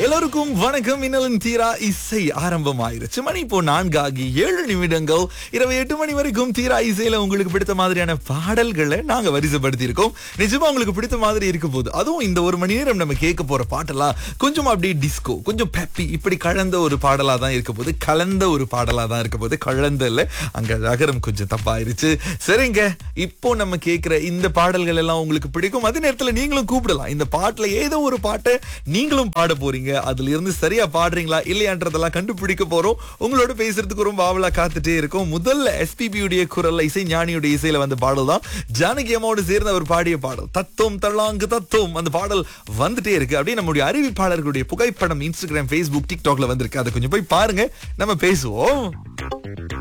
எல்லோருக்கும் வணக்கம் இன்னலின் தீரா இசை ஆரம்பமாயிருச்சு மணி இப்போ நான்காகி ஏழு நிமிடங்கள் இரவு எட்டு மணி வரைக்கும் தீரா இசையில உங்களுக்கு பிடித்த மாதிரியான பாடல்களை நாங்க வரிசைப்படுத்தி இருக்கோம் நிஜமா உங்களுக்கு பிடித்த மாதிரி இருக்க போது அதுவும் இந்த ஒரு மணி நேரம் நம்ம கேட்க போற பாட்டெல்லாம் கொஞ்சம் அப்படியே டிஸ்கோ கொஞ்சம் பெப்பி இப்படி கலந்த ஒரு பாடலா தான் இருக்க போது கலந்த ஒரு பாடலா தான் இருக்க போது கலந்த இல்ல அங்க நகரம் கொஞ்சம் தப்பாயிருச்சு சரிங்க இப்போ நம்ம கேட்கிற இந்த பாடல்கள் எல்லாம் உங்களுக்கு பிடிக்கும் அதே நேரத்துல நீங்களும் கூப்பிடலாம் இந்த பாட்டுல ஏதோ ஒரு பாட்டை நீங்களும் பாட போறீங்க அதுல இருந்து சரியா பாடுறீங்களா இல்லையான்றதெல்லாம் கண்டுபிடிக்க போறோம் உங்களோட பேசுறதுக்கு ரொம்ப ஆவலா காத்துட்டே இருக்கும் முதல்ல எஸ்பிபி உடைய குரல்ல இசை ஞானியுடைய இசையில வந்த பாடல் தான் ஜானகி அம்மாவோடு சேர்ந்து அவர் பாடிய பாடல் தத்துவம் தள்ளாங்கு தத்துவம் அந்த பாடல் வந்துட்டே இருக்கு அப்படியே நம்முடைய அறிவிப்பாளர்களுடைய புகைப்படம் இன்ஸ்டாகிராம் ஃபேஸ்புக் டிக்டாக்ல வந்திருக்கு அதை கொஞ்சம் போய் பாருங்க நம்ம பேசுவோம்